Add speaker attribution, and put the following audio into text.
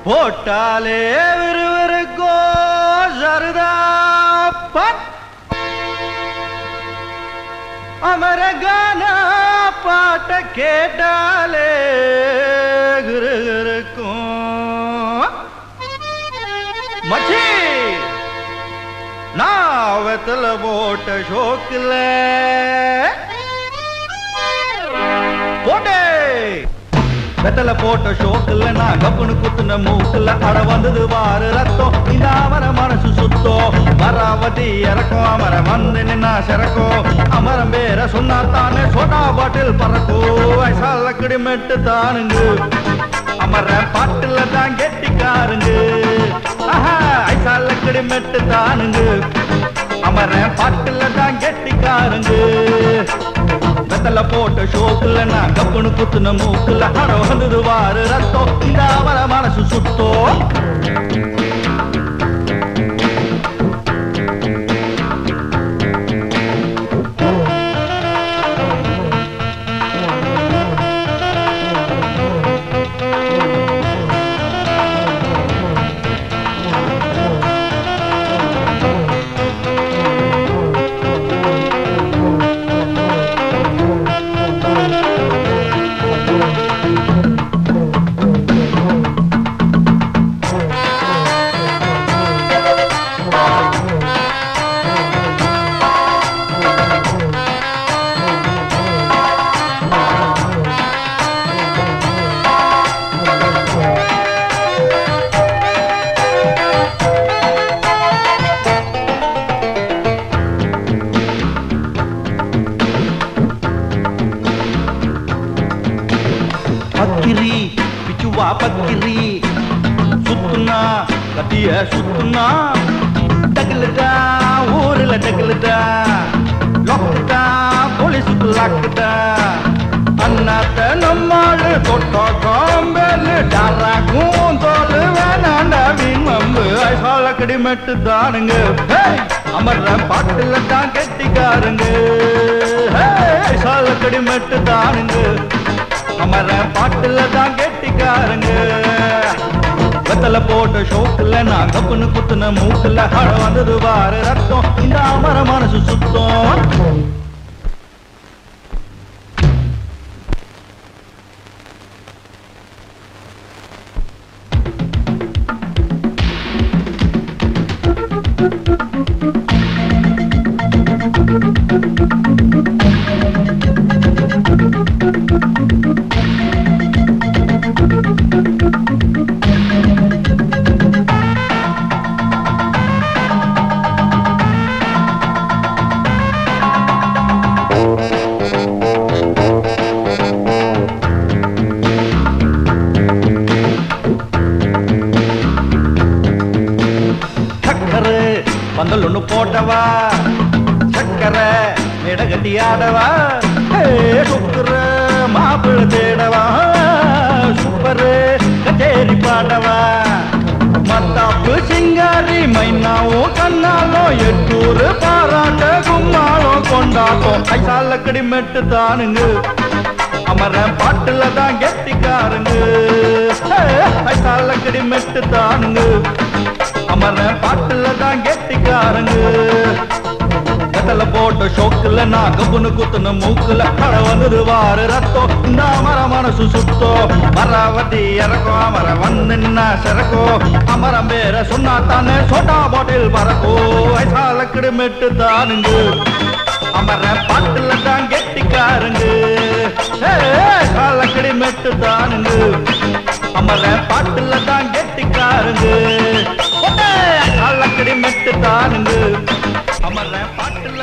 Speaker 1: போட்டாலே விறுவிறுக்கோ சருதாப்பன் அமரகான பாட்ட கேட்டாலே கிருகிருக்கும் மச்சி நான் வெத்தல போட்ட ஷோக்கில் போட்டே வெத்தல போட்ட ஷோக்குல நான் கப்புனு குத்துன மூக்குல அட வந்தது வாரு ரத்தம் இந்த அமர மனசு சுத்தோ மராவதி இறக்கும் அமர வந்து நின்னா சிறக்கும் அமரம் பேர சொன்னா தானே சோடா பாட்டில் பறக்கோ வயசால கிடிமெட்டு தானுங்க அமர பாட்டுல தான் கெட்டிக்காருங்க ஆஹா ஐசால கிடிமெட்டு தானுங்க அமர பாட்டுல தான் கெட்டிக்காருங்க வெத்தல போட்ட ஷோக்குல நான் கப்புனு குத்துன மூக்குல அட வந்தது வாரு ரத்தம் இந்த அவர மனசு சுத்தோ பக்கிரி பிச்சுவா பக்கிரி சுத்துனா கத்திய சுத்துனா டகுலுதா ஊருல டகுலுதா லொக்குதா போலீஸுக்கு லாக்குதா அண்ணாத்த நம்மாளு தொட்டா காம்பேலு டாராக்கும் தோலு வேணாண்டா வீண் மம்பு ஐசால கடிமெட்டு தானுங்க ஹேய், அமர்ற பாட்டுல தான் கெட்டிக்காருங்க ஹேய், ஐசால கடிமெட்டு தானுங்க அமர பாட்டுல தான் கெட்டிக்காரங்க வெத்தல போட்ட ஷோக்குல நான் கப்புனு குத்துன மூக்குல அட வந்தது வாரு ரத்தம் இந்த அமர மனசு சுத்தம் சக்கரை பந்தல் ஒண்ணு போட்டவா சக்கரை இடகட்டி ஆடவா சுக்கர மாப்பிள்ள தேடவா சூப்பரு கச்சேரி பாடவா மத்தாப்பு சிங்காரி மைனாவும் கண்ணாலும் எட்டூரு பாராட்ட கும்மாளம் கொண்டாட்டம் ஐசால கடிமெட்டு தானுங்க அமர பாட்டுல தான் கெட்டிக்காருங்க ஐசால கடிமெட்டு தானுங்க அமர பாட்டுல தான் கெட்டிக்காரங்க கத்தல போட்ட ஷோக்குல நான் கப்புனு குத்துன மூக்குல அட வந்தது வாரு ரத்தம் இந்த அமர மனசு சுத்தோ மராவதி இறக்கும் அமர வந்து நின்னா சிறக்கோ அமரம் பேர சொன்னா தானே சோட்டா பாட்டில் பறக்கோ ஐசால கிடுமெட்டு தானுங்க அமர பாட்டுல தான் கெட்டிக்காரங்க கால கிடிமெட்டு தானுங்க அமர பாட்டுல தான் கெட்டிக்காரங்க கால கிடிமெட்டு தானுங்க அமர பாட்டுல